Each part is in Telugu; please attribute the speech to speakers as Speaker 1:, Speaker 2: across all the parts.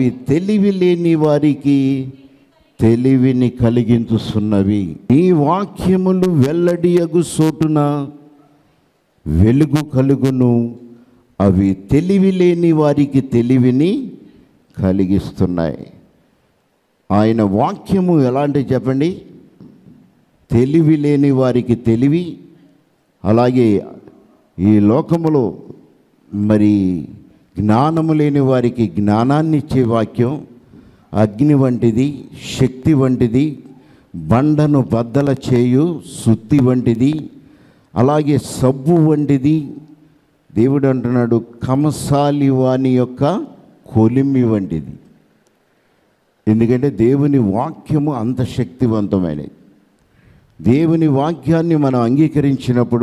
Speaker 1: తెలివి లేని వారికి తెలివిని కలిగించుచున్నవి ఈ వాక్యములు వెల్లడియగు సోటున వెలుగు కలుగును అవి తెలివి లేని వారికి తెలివిని కలిగిస్తున్నాయి ఆయన వాక్యము ఎలాంటి చెప్పండి తెలివి లేని వారికి తెలివి అలాగే ఈ లోకములో మరి జ్ఞానము లేని వారికి జ్ఞానాన్ని ఇచ్చే వాక్యం అగ్ని వంటిది శక్తి వంటిది బండను బద్దల చేయు సుత్తి వంటిది అలాగే సబ్బు వంటిది దేవుడు అంటున్నాడు కమసాలి వాని యొక్క కొలిమి వంటిది ఎందుకంటే దేవుని వాక్యము అంత శక్తివంతమైనది దేవుని వాక్యాన్ని మనం అంగీకరించినప్పుడు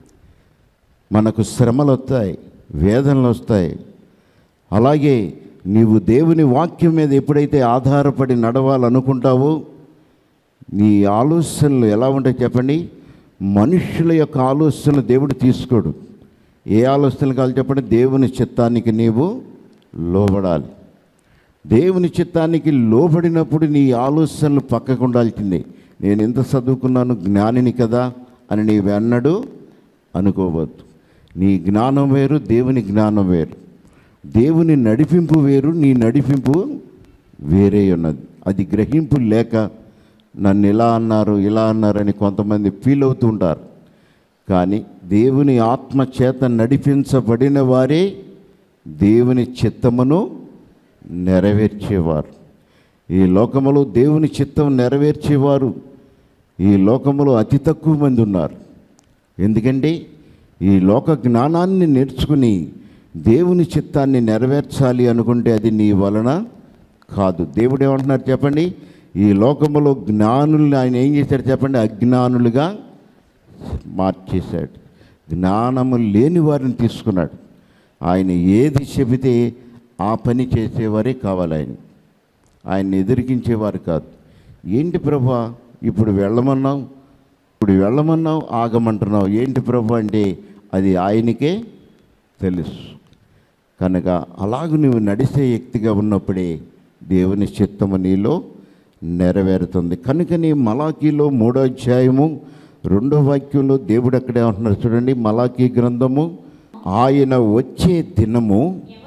Speaker 1: మనకు శ్రమలు వస్తాయి వేదనలు వస్తాయి అలాగే నీవు దేవుని వాక్యం మీద ఎప్పుడైతే ఆధారపడి నడవాలనుకుంటావో నీ ఆలోచనలు ఎలా ఉంటాయి చెప్పండి మనుషుల యొక్క ఆలోచనలు దేవుడు తీసుకోడు ఏ ఆలోచనలు కావాలి చెప్పండి దేవుని చిత్తానికి నీవు లోబడాలి దేవుని చిత్తానికి లోబడినప్పుడు నీ ఆలోచనలు పక్కకు ఉండాల్సిందే నేను ఎంత చదువుకున్నాను జ్ఞానిని కదా అని నీవెన్నడూ అనుకోవద్దు నీ జ్ఞానం వేరు దేవుని జ్ఞానం వేరు దేవుని నడిపింపు వేరు నీ నడిపింపు వేరే ఉన్నది అది గ్రహింపు లేక నన్ను ఇలా అన్నారు ఇలా అన్నారని కొంతమంది ఫీల్ అవుతూ ఉంటారు కానీ దేవుని ఆత్మ చేత నడిపించబడిన వారే దేవుని చిత్తమును నెరవేర్చేవారు ఈ లోకములో దేవుని చిత్తం నెరవేర్చేవారు ఈ లోకములో అతి తక్కువ మంది ఉన్నారు ఎందుకంటే ఈ లోక జ్ఞానాన్ని నేర్చుకుని దేవుని చిత్తాన్ని నెరవేర్చాలి అనుకుంటే అది నీ వలన కాదు దేవుడు ఏమంటున్నారు చెప్పండి ఈ లోకములో జ్ఞానుల్ని ఆయన ఏం చేశాడు చెప్పండి అజ్ఞానులుగా మార్చేశాడు జ్ఞానము లేని వారిని తీసుకున్నాడు ఆయన ఏది చెబితే ఆ పని చేసేవారే కావాలి ఆయన ఆయన్ని ఎదిరికించేవారు కాదు ఏంటి ప్రభా ఇప్పుడు వెళ్ళమన్నావు ఇప్పుడు వెళ్ళమన్నావు ఆగమంటున్నావు ఏంటి ప్రభు అంటే అది ఆయనకే తెలుసు కనుక అలాగ నువ్వు నడిచే వ్యక్తిగా ఉన్నప్పుడే దేవుని చిత్తము నీలో నెరవేరుతుంది కనుక నీ మలాకీలో మూడో అధ్యాయము రెండో వాక్యంలో దేవుడు అక్కడే ఉంటున్నారు చూడండి మలాకీ గ్రంథము ఆయన వచ్చే దినము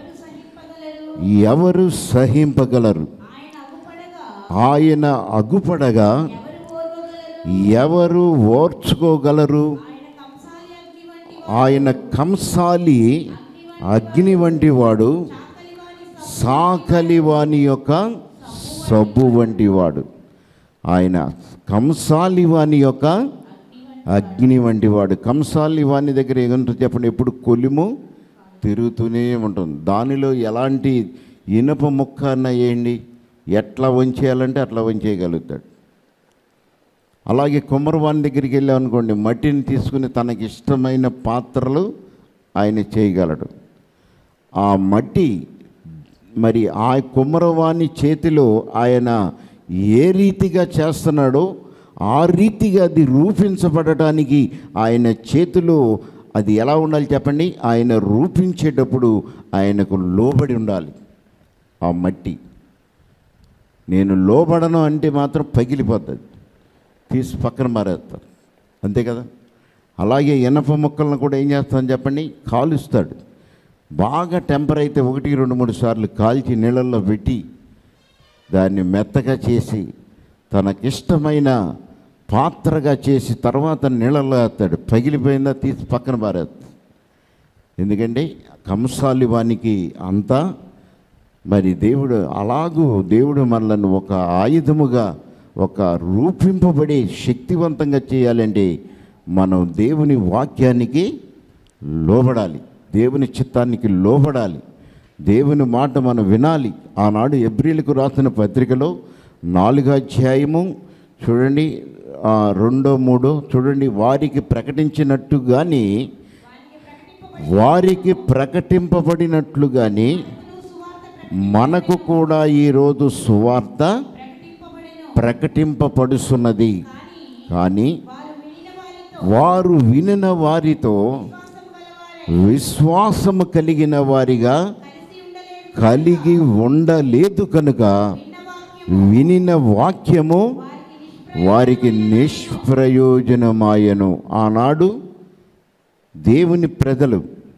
Speaker 2: ఎవరు
Speaker 1: ఎవరు
Speaker 2: సహింపగలరు
Speaker 1: సహింపగలరు
Speaker 2: ఆయన అగుపడగా
Speaker 1: ఆయన అగుపడగా
Speaker 2: ఎవరు
Speaker 1: ఎవరు
Speaker 2: ఓర్వగలరు
Speaker 1: ఓర్చుకోగలరు
Speaker 2: ఆయన కంసాలి
Speaker 1: ఆయన
Speaker 2: అగ్ని వంటి
Speaker 1: కంసాలి అగ్ని వంటి వాడు
Speaker 2: చాకలివాని
Speaker 1: సాకలి వాని యొక్క సబ్బు వంటి వాడు ఆయన కంసాలి వాని యొక్క అగ్ని వంటి వాడు కంసాలి వాని దగ్గర ఏమంటారు చెప్పండి ఎప్పుడు కొలిము తిరుగుతూనే ఉంటుంది దానిలో ఎలాంటి ఇనుప ముక్క అన్న వేయండి ఎట్లా వంచేయాలంటే అట్లా వంచేయగలుగుతాడు అలాగే కుమ్మరవాని దగ్గరికి వెళ్ళామనుకోండి మట్టిని తీసుకుని తనకి ఇష్టమైన పాత్రలు ఆయన చేయగలడు ఆ మట్టి మరి ఆ కుమ్మరవాణి చేతిలో ఆయన ఏ రీతిగా చేస్తున్నాడో ఆ రీతిగా అది రూపించబడటానికి ఆయన చేతిలో అది ఎలా ఉండాలి చెప్పండి ఆయన రూపించేటప్పుడు ఆయనకు లోబడి ఉండాలి ఆ మట్టి నేను లోబడను అంటే మాత్రం పగిలిపోతుంది తీసి పక్కన మారేస్తారు అంతే కదా అలాగే ఇనప ముక్కలను కూడా ఏం చేస్తాను చెప్పండి కాలుస్తాడు బాగా టెంపర్ అయితే ఒకటి రెండు మూడు సార్లు కాల్చి నీళ్ళల్లో పెట్టి దాన్ని మెత్తగా చేసి తనకిష్టమైన పాత్రగా చేసి తర్వాత నీళ్ళల్లో వేస్తాడు పగిలిపోయిందా తీసి పక్కన పారేస్తాడు ఎందుకంటే కంసాలి వానికి అంతా మరి దేవుడు అలాగూ దేవుడు మనలను ఒక ఆయుధముగా ఒక రూపింపబడే శక్తివంతంగా చేయాలంటే మనం దేవుని వాక్యానికి లోబడాలి దేవుని చిత్తానికి లోబడాలి దేవుని మాట మనం వినాలి ఆనాడు ఎబ్రిలకు రాసిన పత్రికలో నాలుగో అధ్యాయము చూడండి ఆ, రెండో మూడో చూడండి వారికి ప్రకటించినట్టుగాని వారికి ప్రకటింపబడినట్లుగాని మనకు కూడా ఈరోజు సువార్త
Speaker 2: ప్రకటింపబడెను
Speaker 1: ప్రకటింపబడుతున్నది కానీ
Speaker 2: వారు వినిన వారితో
Speaker 1: వారు వినిన వారితో
Speaker 2: విశ్వాసము గలవారై
Speaker 1: విశ్వాసము కలిగిన వారిగా
Speaker 2: కలిసి ఉండలేరు
Speaker 1: కలిగి ఉండలేదు కనుక వినిన వాక్యము వారికి నిష్ప్రయోజనమాయను ఆనాడు దేవుని ప్రజలు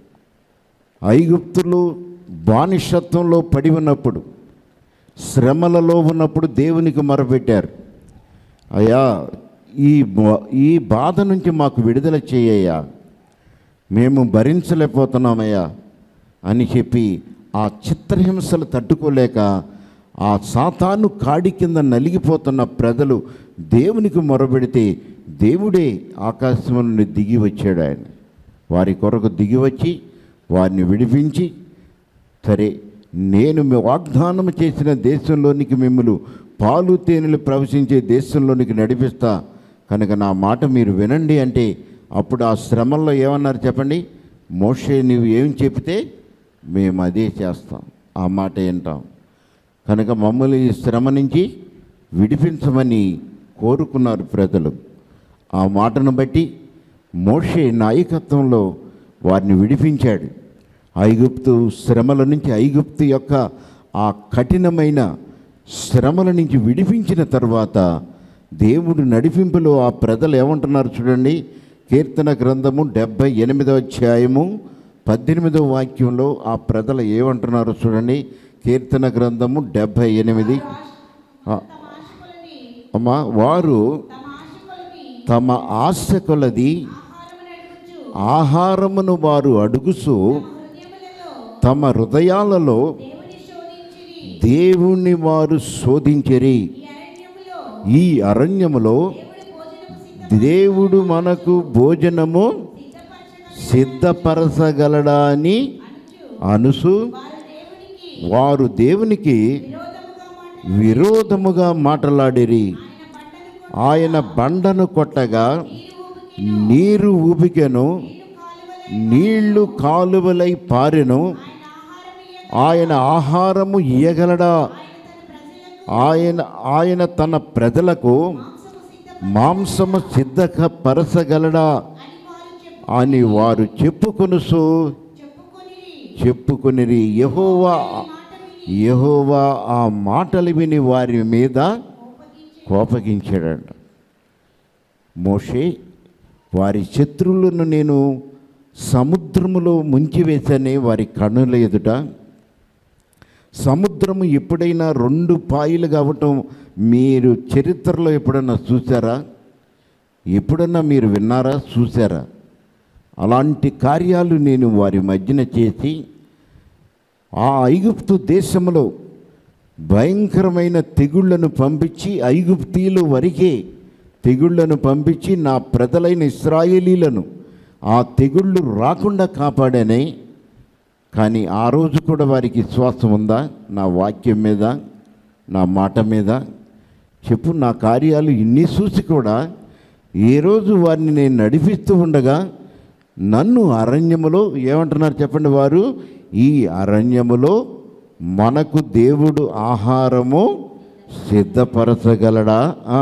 Speaker 1: ఐగుప్తులు బానిసత్వంలో పడి ఉన్నప్పుడు శ్రమలలో ఉన్నప్పుడు దేవునికి మొరపెట్టారు అయ్యా ఈ బా- ఈ బాధ నుంచి మాకు విడుదల చేయ్యా మేము భరించలేకపోతున్నామయ్యా అని చెప్పి ఆ చిత్రహింసలు తట్టుకోలేక ఆ సాతాను కాడి కింద నలిగిపోతున్న ప్రజలు దేవునికి మొరబెడితే దేవుడే ఆకాశం నుండి దిగి వచ్చాడు ఆయన వారి కొరకు దిగి వచ్చి వారిని విడిపించి సరే నేను మీ వాగ్దానం చేసిన దేశంలోనికి మిమ్మల్ని పాలు తేనెలు ప్రవశించే దేశంలోనికి నడిపిస్తా కనుక నా మాట మీరు వినండి అంటే అప్పుడు ఆ శ్రమల్లో ఏమన్నారు చెప్పండి మోషే నువ్వు ఏం చెప్తే మేము అదే చేస్తాం ఆ మాట వింటాం కనుక మమ్మల్ని ఈ శ్రమ నుంచి విడిపించమని కోరుకున్నారు ప్రజలు ఆ మాటను బట్టి మోషే నాయకత్వంలో వారిని విడిపించాడు ఐగుప్తు శ్రమల నుంచి ఐగుప్తు యొక్క ఆ కఠినమైన శ్రమల నుంచి విడిపించిన తర్వాత దేవుడు నడిపింపులో ఆ ప్రజలు ఏమంటున్నారు చూడండి కీర్తన గ్రంథము డెబ్భై ఎనిమిదవ అధ్యాయము పద్దెనిమిదవ వాక్యంలో ఆ ప్రజలు ఏమంటున్నారో చూడండి కీర్తన గ్రంథము డెబ్భై ఎనిమిది ఆ, అమ్మా వారు తమ ఆశ కొలది ఆహారమును వారు అడుగుచు తమ హృదయాలలో దేవుణ్ణి వారు శోధించరి ఈ అరణ్యములో దేవుడు మనకు భోజనము సిద్ధపరచగలడా అని అనుసు వారు దేవునికి విరోధముగా మాట్లాడిరి ఆయన బండను కొట్టగా నీరు ఊపికెను నీళ్లు కాలువలై పారెను ఆయన ఆహారము ఇయ్యగలడా ఆయన ఆయన తన ప్రజలకు మాంసము సిద్ధక పరచగలడా అని వారు చెప్పుకొనుసు చెప్పుకొనిరి యహోవా యహోవా ఆ మాటలు విని వారి మీద కోపగించాడంట మోషే వారి శత్రువులను నేను సముద్రములో ముంచివేశానే వారి కన్నుల ఎదుట సముద్రము ఎప్పుడైనా రెండు పాయలు కావటం మీరు చరిత్రలో ఎప్పుడన్నా చూసారా ఎప్పుడన్నా మీరు విన్నారా చూసారా అలాంటి కార్యాలు నేను వారి మధ్యన చేసి ఆ ఐగుప్తు దేశంలో భయంకరమైన తెగుళ్లను పంపించి ఐగుప్తీయులు వరికే తెగుళ్లను పంపించి నా ప్రజలైన ఇస్రాయేలీలను ఆ తెగుళ్ళు రాకుండా కాపాడానే కానీ ఆ రోజు కూడా వారికి విశ్వాసం ఉందా నా వాక్యం మీద నా మాట మీద చెప్పు నా కార్యాలు ఇన్ని చూసి కూడా ఏ రోజు వారిని నేను నడిపిస్తూ ఉండగా నన్ను అరణ్యములో ఏమంటున్నారు చెప్పండి వారు ఈ అరణ్యములో మనకు దేవుడు ఆహారము సిద్ధపరచగలడా ఆ.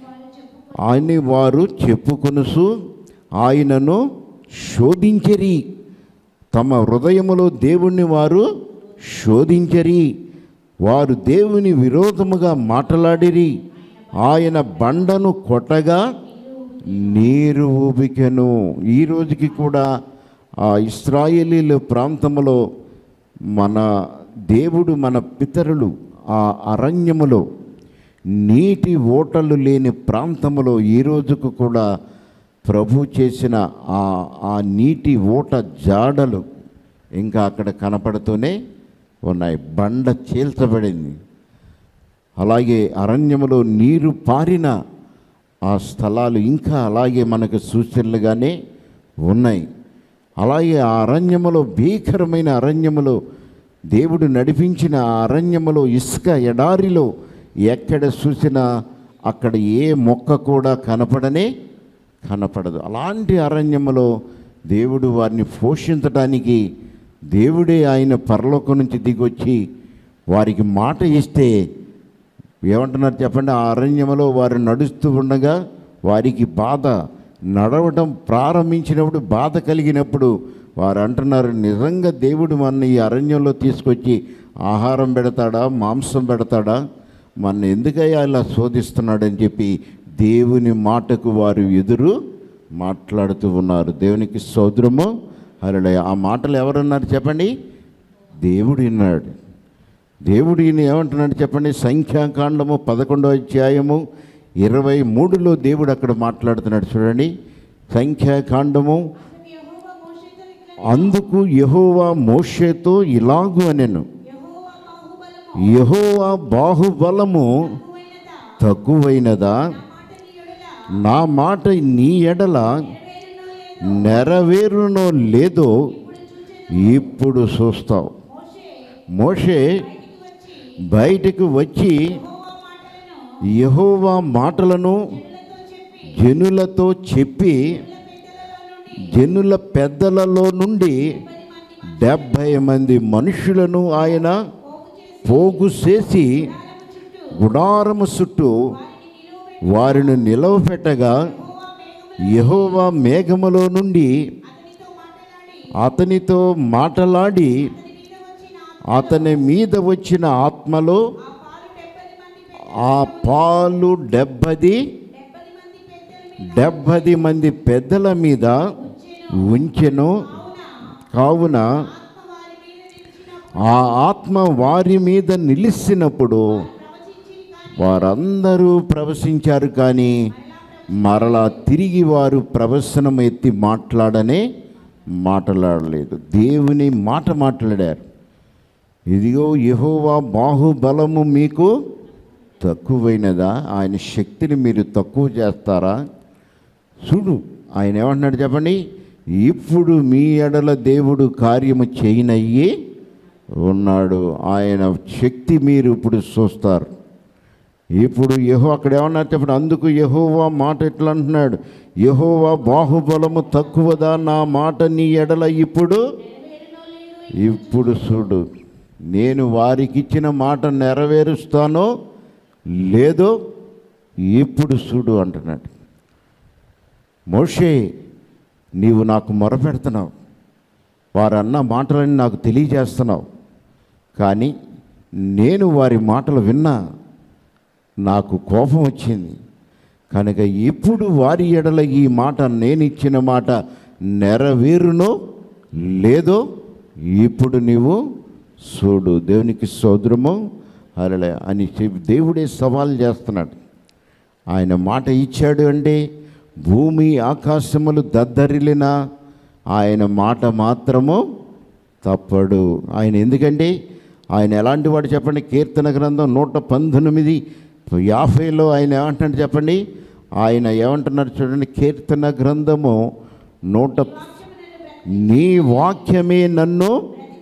Speaker 1: అని వారు చెప్పుకొనుసు ఆయనను శోధించరి తమ హృదయములో దేవుణ్ణి వారు శోధించరి వారు దేవుని విరోధముగా మాట్లాడిరి ఆయన బండను కొట్టగా నీరు ఊబికెను ఈ రోజుకి కూడా ఆ ఇస్రాయేలీల ప్రాంతములో మన దేవుడు మన పితరులు ఆ అరణ్యములో నీటి ఓటలు లేని ప్రాంతములో ఈ రోజుకు కూడా ప్రభు చేసిన ఆ ఆ నీటి ఓట జాడలు ఇంకా అక్కడ కనపడుతూనే ఉన్నాయి బండ చీల్చబడింది అలాగే అరణ్యములో నీరు పారిన ఆ స్థలాలు ఇంకా అలాగే మనకు సూచనలుగానే ఉన్నాయి అలాగే ఆ అరణ్యములో భీకరమైన అరణ్యములో దేవుడు నడిపించిన ఆ అరణ్యములో ఇసుక ఎడారిలో ఎక్కడ చూసినా అక్కడ ఏ మొక్క కూడా కనపడనే కనపడదు అలాంటి అరణ్యములో దేవుడు వారిని పోషించడానికి దేవుడే ఆయన పరలోకం నుంచి దిగొచ్చి వారికి మాట ఇస్తే ఏమంటున్నారు చెప్పండి ఆ అరణ్యములో వారు నడుస్తూ ఉండగా వారికి బాధ నడవటం ప్రారంభించినప్పుడు బాధ కలిగినప్పుడు వారు అంటున్నారు నిజంగా దేవుడు మన ఈ అరణ్యంలో తీసుకొచ్చి ఆహారం పెడతాడా మాంసం పెడతాడా మన ఎందుకయ్యా ఇలా శోధిస్తున్నాడని చెప్పి దేవుని మాటకు వారు ఎదురు మాట్లాడుతూ ఉన్నారు దేవునికి సోదరము అలా ఆ మాటలు ఎవరన్నారు చెప్పండి దేవుడు విన్నాడు దేవుడు ఈయన ఏమంటున్నాడు చెప్పండి సంఖ్యాకాండము పదకొండో అధ్యాయము ఇరవై మూడులో దేవుడు అక్కడ మాట్లాడుతున్నాడు చూడండి సంఖ్యాకాండము
Speaker 2: యెహోవా మోషేతో ఇట్లా
Speaker 1: అందుకు యెహోవా మోషేతో ఇలాగు అనెను
Speaker 2: యెహోవా బాహుబలము
Speaker 1: యెహోవా బాహుబలము
Speaker 2: తక్కువైనదా
Speaker 1: తక్కువైనదా
Speaker 2: నా మాట నీ
Speaker 1: నా మాట నీ
Speaker 2: ఎడల
Speaker 1: ఎడల
Speaker 2: నెరవేరునో లేదో
Speaker 1: నెరవేరునో లేదో
Speaker 2: ఇప్పుడు చూచెదను
Speaker 1: ఇప్పుడు చూస్తావు
Speaker 2: మోషే
Speaker 1: మోషే
Speaker 2: బయటికి వచ్చి
Speaker 1: బయటకు వచ్చి
Speaker 2: యెహోవా మాటలను
Speaker 1: యెహోవా మాటలను
Speaker 2: జనులతో చెప్పి
Speaker 1: జనులతో చెప్పి
Speaker 2: జనుల పెద్దలలో నుండి
Speaker 1: జనుల పెద్దలలో నుండి
Speaker 2: పది మంది
Speaker 1: డెబ్భై మంది మనుషులను ఆయన
Speaker 2: పోగు చేసి
Speaker 1: పోగు చేసి
Speaker 2: గుడారము చుట్టూ
Speaker 1: గుడారము చుట్టూ
Speaker 2: వారిని నిలువబెట్టి
Speaker 1: వారిని నిలవపెట్టగా
Speaker 2: యెహోవా
Speaker 1: యెహోవా
Speaker 2: మేఘమును
Speaker 1: మేఘములో నుండి
Speaker 2: అతనితో మాట్లాడి
Speaker 1: అతనితో మాటలాడి
Speaker 2: అతని మీద వచ్చిన ఆత్మ
Speaker 1: అతని మీద వచ్చిన ఆత్మలో
Speaker 2: ఆ పాలు డెబ్బది మంది
Speaker 1: ఆ పాలు డెబ్బది
Speaker 2: డెబ్బది మంది పెద్దల మీద
Speaker 1: డెబ్బది మంది పెద్దల మీద ఉంచెను
Speaker 2: కావున
Speaker 1: కావున
Speaker 2: ఆత్మ వారి మీద నిలిచినప్పుడు
Speaker 1: ఆ ఆత్మ వారి మీద నిలిచినప్పుడు
Speaker 2: ప్రవచించిరి కాని
Speaker 1: వారందరూ ప్రవశించారు కానీ మరలా తిరిగి వారు ప్రవసనం ఎత్తి మాట్లాడనే మాట్లాడలేదు దేవుని మాట మాట్లాడారు ఇదిగో యెహోవా బాహుబలము మీకు తక్కువైనదా ఆయన శక్తిని మీరు తక్కువ చేస్తారా చూడు ఆయన ఏమంటున్నాడు చెప్పండి ఇప్పుడు మీ ఎడల దేవుడు కార్యము చేయనయ్యి ఉన్నాడు ఆయన శక్తి మీరు ఇప్పుడు చూస్తారు ఇప్పుడు యహో అక్కడ ఏమన్నారు చెప్పండి అందుకు యహోవా మాట ఎట్లా అంటున్నాడు యహోవా బాహుబలము తక్కువదా నా మాట నీ ఎడల ఇప్పుడు ఇప్పుడు చూడు నేను వారికి ఇచ్చిన మాట నెరవేరుస్తానో లేదో ఇప్పుడు చూడు అంటున్నాడు మోషే నీవు నాకు మొరపెడుతున్నావు వారన్న మాటలని నాకు తెలియజేస్తున్నావు కానీ నేను వారి మాటలు విన్నా నాకు కోపం వచ్చింది కనుక ఇప్పుడు వారి ఎడల ఈ మాట నేను ఇచ్చిన మాట నెరవేరునో లేదో ఇప్పుడు నీవు చూడు దేవునికి సోదరము అలలే అని చెప్పి దేవుడే సవాల్ చేస్తున్నాడు ఆయన మాట ఇచ్చాడు అంటే భూమి ఆకాశములు దద్దరిల్లిన ఆయన మాట మాత్రము తప్పడు ఆయన ఎందుకంటే ఆయన ఎలాంటి వాడు చెప్పండి కీర్తన గ్రంథం నూట పంతొమ్మిది యాభైలో ఆయన ఏమంటున్నాడు చెప్పండి ఆయన ఏమంటున్నారు చూడండి కీర్తన గ్రంథము నూట నీ వాక్యమే నన్ను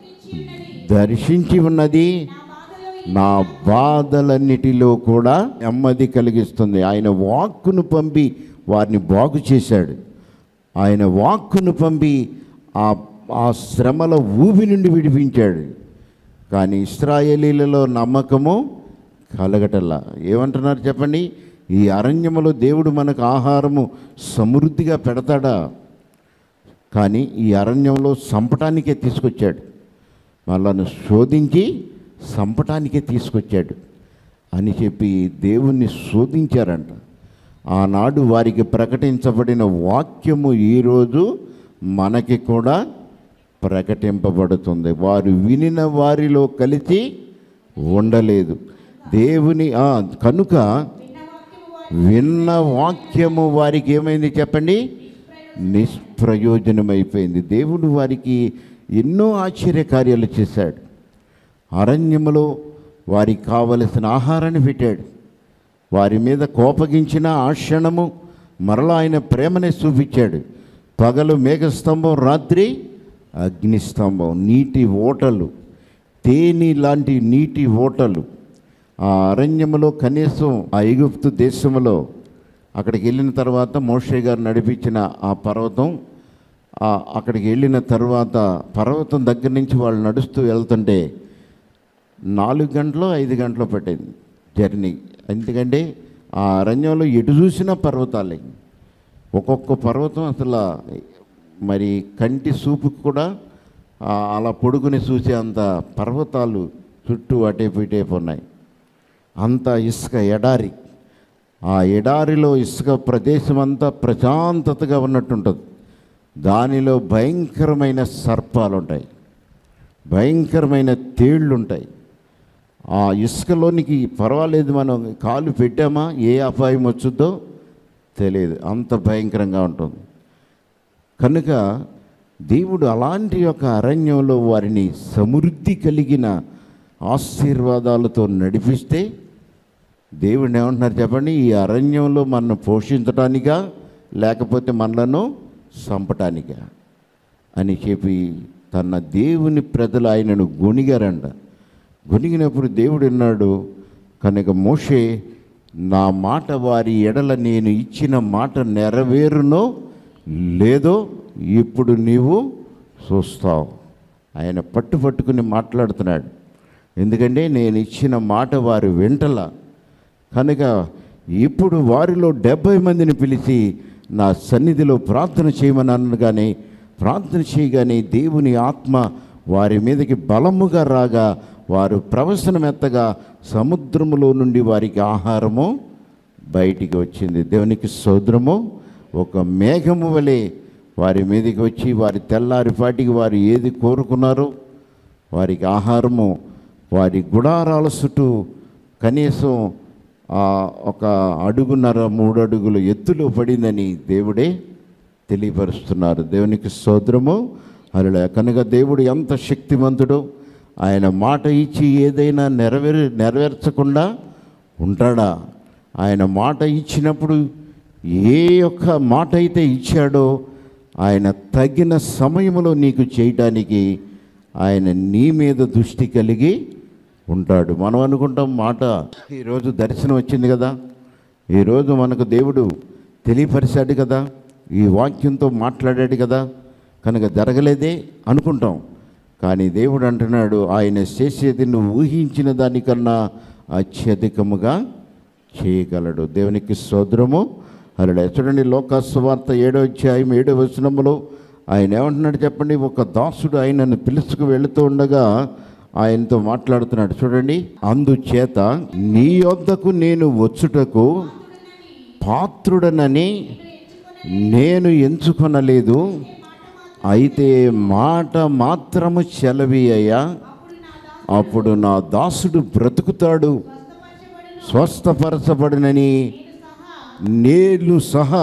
Speaker 1: దర్శించి ఉన్నది నా బాధలన్నిటిలో కూడా నెమ్మది కలిగిస్తుంది ఆయన వాక్కును పంపి వారిని బాగు చేశాడు ఆయన వాక్కును పంపి ఆ ఆ శ్రమల ఊబి నుండి విడిపించాడు కానీ ఇస్రాయేలీలలో నమ్మకము కలగటల్లా ఏమంటున్నారు చెప్పండి ఈ అరణ్యములో దేవుడు మనకు ఆహారము సమృద్ధిగా పెడతాడా కానీ ఈ అరణ్యంలో సంపటానికే తీసుకొచ్చాడు వాళ్ళను శోధించి సంపటానికే తీసుకొచ్చాడు అని చెప్పి దేవుణ్ణి శోధించారంట ఆనాడు వారికి ప్రకటించబడిన వాక్యము ఈరోజు మనకి కూడా ప్రకటింపబడుతుంది వారు వినిన వారిలో కలిసి ఉండలేదు దేవుని ఆ, కనుక విన్న వాక్యము వారికి ఏమైంది చెప్పండి నిష్ప్రయోజనమైపోయింది దేవుడు వారికి ఎన్నో ఆశ్చర్య కార్యాలు చేశాడు అరణ్యములో వారికి కావలసిన ఆహారాన్ని పెట్టాడు వారి మీద కోపగించిన ఆ క్షణము మరలా ఆయన ప్రేమనే చూపించాడు పగలు మేఘస్తంభం రాత్రి అగ్నిస్తంభం నీటి ఓటలు తేనె లాంటి నీటి ఓటలు ఆ అరణ్యములో కనీసం ఆ ఐగుప్తు దేశంలో అక్కడికి వెళ్ళిన తర్వాత మోషే గారు నడిపించిన ఆ పర్వతం ఆ అక్కడికి వెళ్ళిన తర్వాత పర్వతం దగ్గర నుంచి వాళ్ళు నడుస్తూ వెళ్తుంటే నాలుగు గంటలు ఐదు గంటలు పట్టింది జర్నీ ఎందుకంటే ఆ అరణ్యంలో ఎటు చూసినా పర్వతాలే ఒక్కొక్క పర్వతం అసలు మరి కంటి చూపుకు కూడా ఆ, అలా పొడుగుని చూసే అంత పర్వతాలు చుట్టూ అటేపు ఇటేపు ఉన్నాయి అంత ఇసుక ఎడారి ఆ ఎడారిలో ఇసుక ప్రదేశం అంతా ప్రశాంతతగా ఉన్నట్టుంటుంది దానిలో భయంకరమైన సర్పాలు ఉంటాయి భయంకరమైన తేళ్ళు ఉంటాయి ఆ ఇసుకలోనికి పర్వాలేదు మనం కాలు పెట్టామా ఏ అపాయం వచ్చుద్దో తెలియదు అంత భయంకరంగా ఉంటుంది కనుక దేవుడు అలాంటి యొక్క అరణ్యంలో వారిని సమృద్ధి కలిగిన ఆశీర్వాదాలతో నడిపిస్తే దేవుడు ఏమంటున్నారు చెప్పండి ఈ అరణ్యంలో మనను పోషించటానికా లేకపోతే మనలను చంపటానికా అని చెప్పి తన దేవుని ప్రజలు ఆయనను గొణిగారంట గొణిగినప్పుడు దేవుడు అన్నాడు కనుక మోషే నా మాట వారి ఎడల నేను ఇచ్చిన మాట నెరవేరునో లేదో ఇప్పుడు నీవు చూస్తావు ఆయన పట్టు పట్టుకుని మాట్లాడుతున్నాడు ఎందుకంటే నేను ఇచ్చిన మాట వారి వెంటల కనుక ఇప్పుడు వారిలో డెబ్భై మందిని పిలిచి నా సన్నిధిలో ప్రార్థన చేయమని అన్నాను కానీ ప్రార్థన చేయగానే దేవుని ఆత్మ వారి మీదకి బలముగా రాగా వారు ప్రవసనమెత్తగా సముద్రములో నుండి వారికి ఆహారము బయటికి వచ్చింది దేవునికి సోదరము ఒక మేఘము వలె వారి మీదకి వచ్చి వారి తెల్లారిపాటికి వారు ఏది కోరుకున్నారో వారికి ఆహారము వారి గుడారాల చుట్టూ కనీసం ఆ, ఒక అడుగున్నర మూడు అడుగులు ఎత్తులో పడిందని దేవుడే తెలియపరుస్తున్నారు దేవునికి సోదరము అలా కనుక దేవుడు ఎంత శక్తిమంతుడో ఆయన మాట ఇచ్చి ఏదైనా నెరవేరు నెరవేర్చకుండా ఉంటాడా ఆయన మాట ఇచ్చినప్పుడు ఏ యొక్క మాట అయితే ఇచ్చాడో ఆయన తగిన సమయంలో నీకు చేయటానికి ఆయన నీ మీద దృష్టి కలిగి ఉంటాడు మనం అనుకుంటాం మాట ఈరోజు దర్శనం వచ్చింది కదా ఈరోజు మనకు దేవుడు తెలియపరిచాడు కదా ఈ వాక్యంతో మాట్లాడాడు కదా కనుక జరగలేదే అనుకుంటాం కానీ దేవుడు అంటున్నాడు ఆయన చేసేది నువ్వు ఊహించిన దానికన్నా అత్యధికముగా చేయగలడు దేవునికి సోదరము అలా చూడండి లోకాసువార్త ఏడో అధ్యాయం ఏడో వచనములో ఆయన ఏమంటున్నాడు చెప్పండి ఒక దాసుడు ఆయనను పిలుచుకు వెళుతూ ఉండగా ఆయనతో మాట్లాడుతున్నాడు చూడండి అందుచేత నీ యొద్దకు నేను వచ్చుటకు పాత్రుడనని నేను ఎంచుకొనలేదు అయితే మాట మాత్రము చెలవి అయ్యా అప్పుడు నా దాసుడు బ్రతుకుతాడు స్వస్థపరచబడినని నేను సహా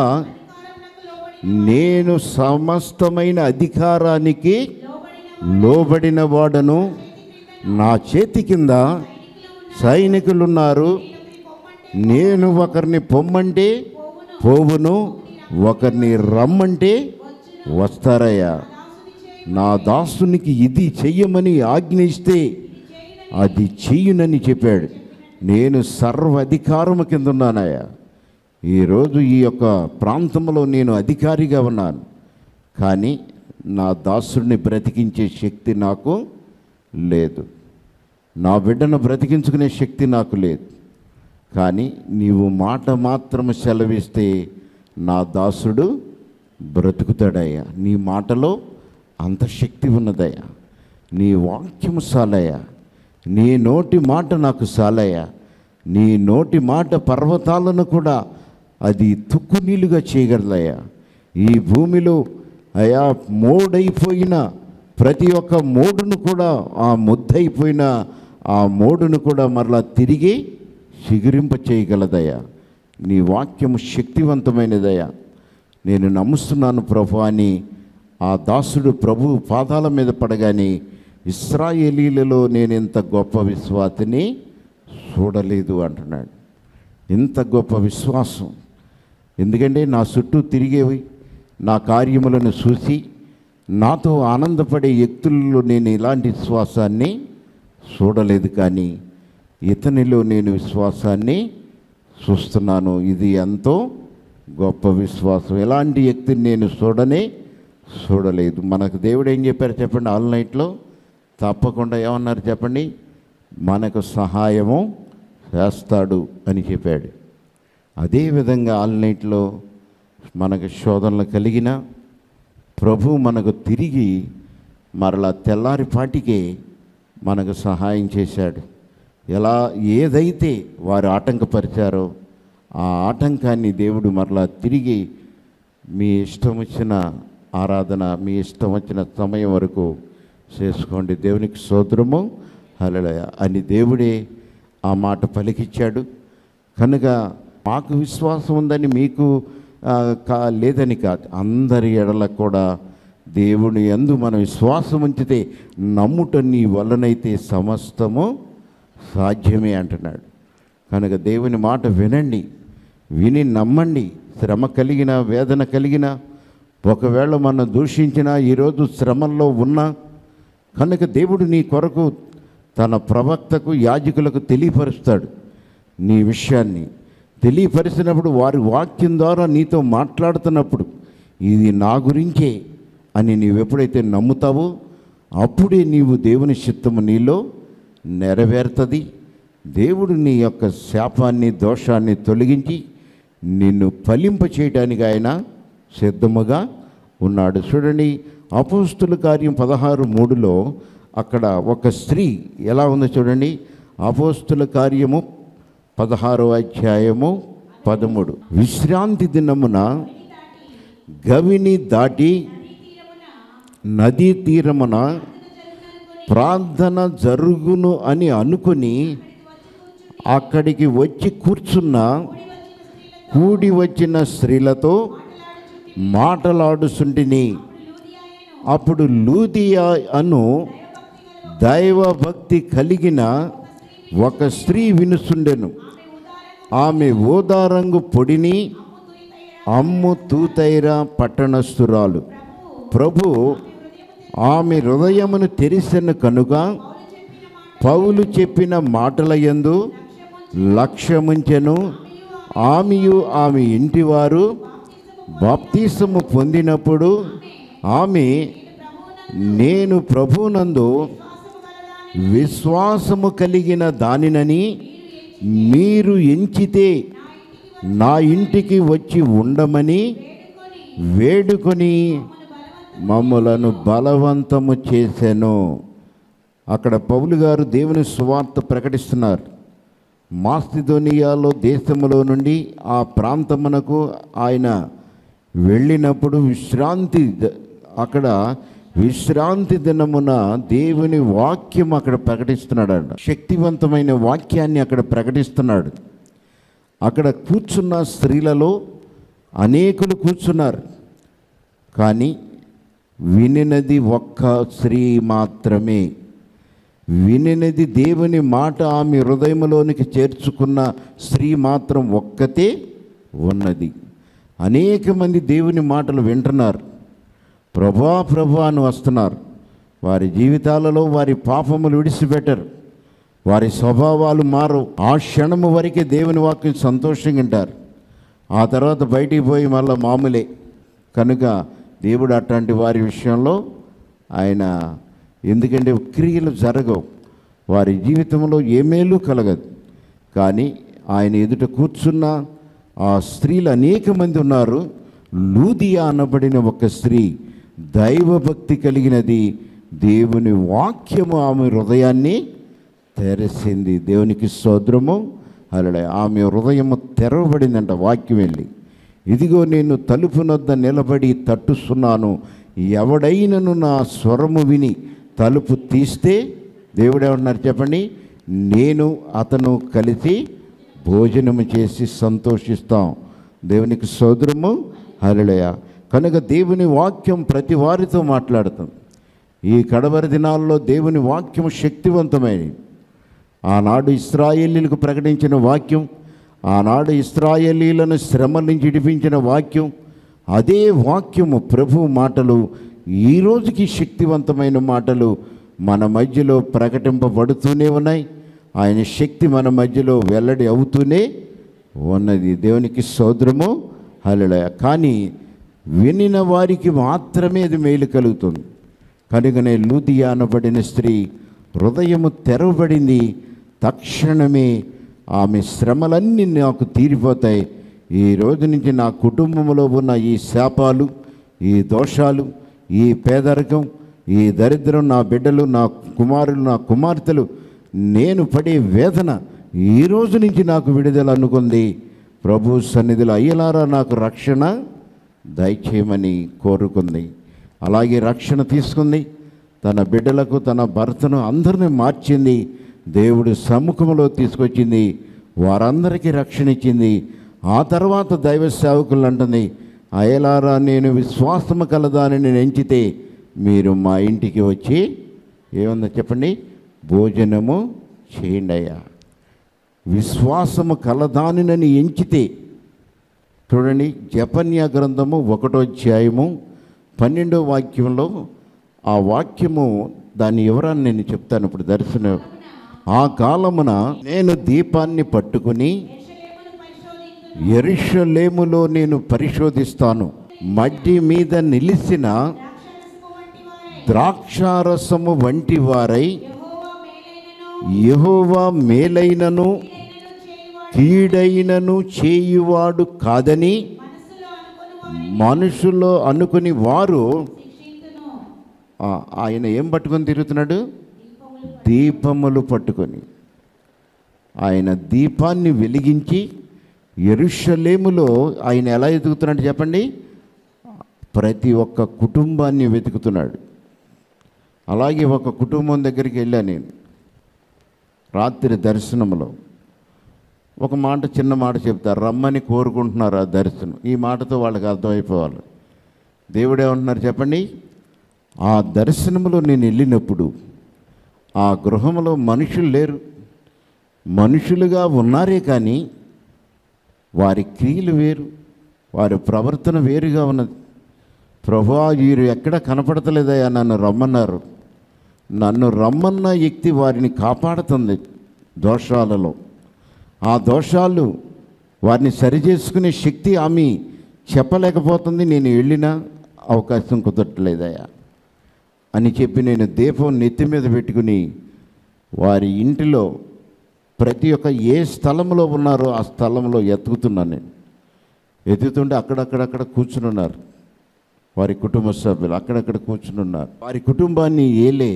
Speaker 1: నేను సమస్తమైన అధికారానికి లోబడిన వాడను నా చేతి కింద సైనికులున్నారు నేను ఒకరిని పొమ్మంటే పోవును ఒకరిని రమ్మంటే వస్తారయ్యా నా దాసునికి ఇది చెయ్యమని ఆజ్ఞ ఇస్తే అది చెయ్యునని చెప్పాడు నేను సర్వ అధికారము కింద ఉన్నానయ్యా ఈరోజు ఈ యొక్క ప్రాంతంలో నేను అధికారిగా ఉన్నాను కానీ నా దాసుడిని బ్రతికించే శక్తి నాకు లేదు నా బిడ్డను బ్రతికించుకునే శక్తి నాకు లేదు కానీ నీవు మాట మాత్రము సెలవిస్తే నా దాసుడు బ్రతుకుతాడయ్యా నీ మాటలో అంత శక్తి ఉన్నదయ్యా నీ వాక్యము సాలయ్యా నీ నోటి మాట నాకు సాలయ్యా నీ నోటి మాట పర్వతాలను కూడా అది తుక్కు నీళ్ళుగా చేయగలదయ్యా ఈ భూమిలో అయా మోడైపోయిన ప్రతి ఒక్క మోడును కూడా ఆ ముద్దయిపోయిన ఆ మోడును కూడా మరలా తిరిగి చిగురింప చేయగలదయ్యా నీ వాక్యము శక్తివంతమైనదయ్యా నేను నమ్ముస్తున్నాను ప్రభు అని ఆ దాసుడు ప్రభు పాదాల మీద పడగానే ఇస్రాయేలీలలో నేను ఇంత గొప్ప విశ్వాసిని చూడలేదు అంటున్నాడు ఇంత గొప్ప విశ్వాసం ఎందుకంటే నా చుట్టూ తిరిగేవి నా కార్యములను చూసి నాతో ఆనందపడే వ్యక్తుల్లో నేను ఇలాంటి విశ్వాసాన్ని చూడలేదు కానీ ఇతనిలో నేను విశ్వాసాన్ని చూస్తున్నాను ఇది ఎంతో గొప్ప విశ్వాసం ఎలాంటి వ్యక్తిని నేను చూడనే చూడలేదు మనకు దేవుడు ఏం చెప్పారు చెప్పండి ఆల్ నైట్లో తప్పకుండా ఏమన్నారు చెప్పండి మనకు సహాయము చేస్తాడు అని చెప్పాడు అదేవిధంగా ఆల్ నైట్లో మనకు శోధనలు కలిగిన ప్రభు మనకు తిరిగి మరలా తెల్లారిపాటికే మనకు సహాయం చేశాడు ఎలా ఏదైతే వారు ఆటంకపరిచారో ఆ ఆటంకాన్ని దేవుడు మరలా తిరిగి మీ ఇష్టం వచ్చిన ఆరాధన మీ ఇష్టం వచ్చిన సమయం వరకు చేసుకోండి దేవునికి సోదరము హలలయ అని దేవుడే ఆ మాట పలికిచ్చాడు కనుక మాకు విశ్వాసం ఉందని మీకు ఆ, కా లేదని కాదు అందరి ఎడల కూడా దేవుని యందు మనం విశ్వాసం ఉంచితే నమ్ముట నీ వలనైతే సమస్తము సాధ్యమే అంటున్నాడు కనుక దేవుని మాట వినండి విని నమ్మండి శ్రమ కలిగిన వేదన కలిగిన ఒకవేళ మనం దూషించినా ఈరోజు శ్రమల్లో ఉన్నా కనుక దేవుడు నీ కొరకు తన ప్రవక్తకు యాజకులకు తెలియపరుస్తాడు నీ విషయాన్ని తెలియపరిచినప్పుడు వారి వాక్యం ద్వారా నీతో మాట్లాడుతున్నప్పుడు ఇది నా గురించే అని నీవు ఎప్పుడైతే నమ్ముతావో అప్పుడే నీవు దేవుని చిత్తము నీలో నెరవేరుతుంది దేవుడు నీ యొక్క శాపాన్ని దోషాన్ని తొలగించి నిన్ను ఫలింప చేయడానికి ఆయన సిద్ధముగా ఉన్నాడు చూడండి అపోస్తుల కార్యం పదహారు మూడులో అక్కడ ఒక స్త్రీ ఎలా ఉందో చూడండి అపోస్తుల కార్యము పదహారో అధ్యాయము పదమూడు విశ్రాంతి దినమున గవిని దాటి నదీ తీరమున ప్రార్థన జరుగును అని అనుకుని అక్కడికి వచ్చి కూర్చున్న కూడి వచ్చిన స్త్రీలతో మాటలాడుచుంటిని అప్పుడు లూదియా అను దైవభక్తి కలిగిన ఒక స్త్రీ వినుసుండెను ఆమె ఓదారంగు పొడిని అమ్ము తూతైరా పట్టణస్థురాలు ప్రభు ఆమె హృదయమును తెరిసెను కనుక పౌలు చెప్పిన మాటల యందు లక్ష్యముంచెను ఆమెయు ఆమె ఇంటివారు బాప్తీసము పొందినప్పుడు ఆమె నేను ప్రభునందు విశ్వాసము కలిగిన దానినని మీరు ఎంచితే నా ఇంటికి వచ్చి ఉండమని వేడుకొని మమ్మలను బలవంతము చేశాను అక్కడ పౌలు గారు దేవుని సువార్త ప్రకటిస్తున్నారు మాస్తిదోనియాలో దేశములో నుండి ఆ ప్రాంతమునకు ఆయన వెళ్ళినప్పుడు విశ్రాంతి ద- అక్కడ విశ్రాంతి దినమున దేవుని వాక్యం అక్కడ ప్రకటిస్తున్నాడు శక్తివంతమైన వాక్యాన్ని అక్కడ ప్రకటిస్తున్నాడు అక్కడ కూర్చున్న స్త్రీలలో అనేకులు కూర్చున్నారు కానీ వినినది ఒక్క స్త్రీ మాత్రమే వినినది దేవుని మాట ఆమె హృదయంలోనికి చేర్చుకున్న స్త్రీ మాత్రం ఒక్కతే ఉన్నది అనేక మంది దేవుని మాటలు వింటున్నారు ప్రభా ప్రభా అని వస్తున్నారు వారి జీవితాలలో వారి పాపములు విడిచిపెట్టరు వారి స్వభావాలు మారు ఆ క్షణము వరకే దేవుని వాక్యం సంతోషంగా వింటారు ఆ తర్వాత బయటికి పోయి మళ్ళీ మామూలే కనుక దేవుడు అట్లాంటి వారి విషయంలో ఆయన ఎందుకంటే క్రియలు జరగవు వారి జీవితంలో ఏ మేలు కలగదు కానీ ఆయన ఎదుట కూర్చున్న ఆ స్త్రీలు అనేక మంది ఉన్నారు లూదియా అనబడిన ఒక స్త్రీ దైవభక్తి కలిగినది దేవుని వాక్యము ఆమె హృదయాన్ని తెరసింది దేవునికి సోద్రము అలా ఆమె హృదయము తెరవబడిందంట వాక్యం వెళ్ళి ఇదిగో నేను తలుపు నొద్ద నిలబడి తట్టుస్తున్నాను ఎవడైనను నా స్వరము విని తలుపు తీస్తే దేవుడు ఏమన్నారు చెప్పండి నేను అతను కలిసి భోజనము చేసి సంతోషిస్తాం దేవునికి సోదరము హరళయ కనుక దేవుని వాక్యం ప్రతి వారితో మాట్లాడుతాం ఈ కడవరి దినాల్లో దేవుని వాక్యం శక్తివంతమైనది ఆనాడు ఇస్రాయేలీలకు ప్రకటించిన వాక్యం ఆనాడు ఇస్రాయేలీలను శ్రమ నుంచి ఇడిపించిన వాక్యం అదే వాక్యము ప్రభు మాటలు ఈ రోజుకి శక్తివంతమైన మాటలు మన మధ్యలో ప్రకటింపబడుతూనే ఉన్నాయి ఆయన శక్తి మన మధ్యలో వెల్లడి అవుతూనే ఉన్నది దేవునికి సోదరము హలయ కానీ వినిన వారికి మాత్రమే అది మేలు కలుగుతుంది కనుకనే లూదియా అనబడిన స్త్రీ హృదయము తెరవబడింది తక్షణమే ఆమె శ్రమలన్నీ నాకు తీరిపోతాయి ఈ రోజు నుంచి నా కుటుంబంలో ఉన్న ఈ శాపాలు ఈ దోషాలు ఈ పేదరికం ఈ దరిద్రం నా బిడ్డలు నా కుమారులు నా కుమార్తెలు నేను పడే వేదన ఈ రోజు నుంచి నాకు విడుదల అనుకుంది ప్రభు సన్నిధిలో అయ్యలారా నాకు రక్షణ దయచేయమని కోరుకుంది అలాగే రక్షణ తీసుకుంది తన బిడ్డలకు తన భర్తను అందరిని మార్చింది దేవుడు సముఖంలో తీసుకొచ్చింది వారందరికీ రక్షణ ఇచ్చింది ఆ తర్వాత దైవ సేవకులు అంటుంది అయలారా నేను విశ్వాసము కలదాని నేను ఎంచితే మీరు మా ఇంటికి వచ్చి ఏముందో చెప్పండి భోజనము చేయండి అయ్యా విశ్వాసము కలదానినని ఎంచితే చూడండి జపన్య గ్రంథము ఒకటో అధ్యాయము పన్నెండో వాక్యంలో ఆ వాక్యము దాని వివరాన్ని నేను చెప్తాను ఇప్పుడు దర్శనం ఆ కాలమున నేను దీపాన్ని పట్టుకుని
Speaker 2: యెరూషలేమును పరిశోధింతును.
Speaker 1: ఎరుషలేములో నేను పరిశోధిస్తాను మడ్డి మీద నిలిసిన
Speaker 2: ద్రాక్షరసపు వంటి వారై
Speaker 1: ద్రాక్షారసము వంటి వారై
Speaker 2: యెహోవా మేలైనను
Speaker 1: యెహోవా మేలైనను
Speaker 2: కీడైనను చేయువాడు
Speaker 1: కీడైనను చేయువాడు కాదని
Speaker 2: మనసులో అనుకుని
Speaker 1: మనుషుల్లో అనుకుని వారు
Speaker 2: శిక్షింతును
Speaker 1: ఆ, ఆయన ఏం పట్టుకొని తిరుగుతున్నాడు దీపములు పట్టుకొని ఆయన దీపాన్ని వెలిగించి ఎరుషలేములో ఆయన ఎలా ఎదుగుతున్నాడు చెప్పండి ప్రతి ఒక్క కుటుంబాన్ని వెతుకుతున్నాడు అలాగే ఒక కుటుంబం దగ్గరికి వెళ్ళాను నేను రాత్రి దర్శనంలో ఒక మాట చిన్న మాట చెప్తారు రమ్మని కోరుకుంటున్నారు ఆ దర్శనం ఈ మాటతో వాళ్ళకి అర్థమైపోవాలి దేవుడు ఏమంటున్నారు చెప్పండి ఆ దర్శనంలో నేను వెళ్ళినప్పుడు ఆ గృహంలో మనుషులు లేరు మనుషులుగా ఉన్నారే కానీ వారి క్రియలు వేరు వారి ప్రవర్తన వేరుగా ఉన్నది ప్రభా వీరు ఎక్కడ కనపడతలేదయ్యా నన్ను రమ్మన్నారు నన్ను రమ్మన్న వ్యక్తి వారిని కాపాడుతుంది దోషాలలో ఆ దోషాలు వారిని సరిచేసుకునే శక్తి ఆమె చెప్పలేకపోతుంది నేను వెళ్ళినా అవకాశం కుదరట్లేదయ్యా అని చెప్పి నేను దీపం నెత్తి మీద పెట్టుకుని వారి ఇంటిలో ప్రతి ఒక్క ఏ స్థలంలో ఉన్నారో ఆ స్థలంలో ఎతుకుతున్నాను నేను ఎత్తుతుంటే అక్కడక్కడక్కడ కూర్చుని ఉన్నారు వారి కుటుంబ సభ్యులు అక్కడక్కడ కూర్చుని ఉన్నారు వారి కుటుంబాన్ని ఏలే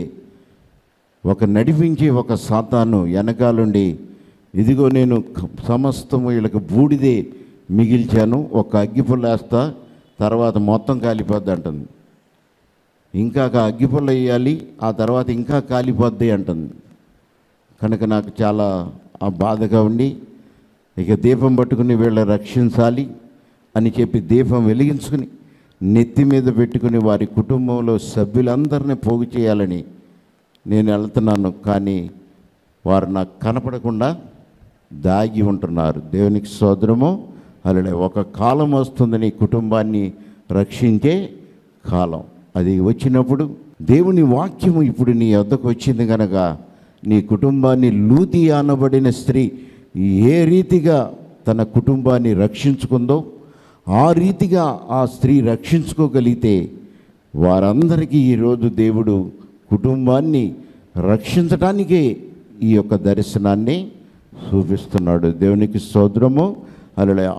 Speaker 1: ఒక నడిపించి ఒక సాతాను వెనకాలుండి ఇదిగో నేను క- సమస్తము వీళ్ళకి బూడిదే మిగిల్చాను ఒక అగ్గిపుల్ల వేస్తా తర్వాత మొత్తం కాలిపోద్ది అంటుంది ఇంకా ఒక అగ్గిపుల్ల వేయాలి ఆ తర్వాత ఇంకా కాలిపోద్ది అంటుంది కనుక నాకు చాలా ఆ బాధగా ఉండి ఇక దీపం పట్టుకుని వీళ్ళ రక్షించాలి అని చెప్పి దీపం వెలిగించుకుని నెత్తి మీద పెట్టుకుని వారి కుటుంబంలో సభ్యులందరినీ పోగు చేయాలని నేను వెళ్తున్నాను కానీ వారు నాకు కనపడకుండా దాగి ఉంటున్నారు దేవునికి సోదరము అలాగే ఒక కాలం వస్తుంది నీ కుటుంబాన్ని రక్షించే కాలం అది వచ్చినప్పుడు దేవుని వాక్యము ఇప్పుడు నీ వద్దకు వచ్చింది కనుక నీ కుటుంబాన్ని లూతి అనబడిన స్త్రీ ఏ రీతిగా తన కుటుంబాన్ని రక్షించుకుందో ఆ రీతిగా ఆ స్త్రీ రక్షించుకోగలిగితే వారందరికీ ఈరోజు దేవుడు కుటుంబాన్ని రక్షించడానికే ఈ యొక్క దర్శనాన్ని చూపిస్తున్నాడు దేవునికి స్తోత్రము అలా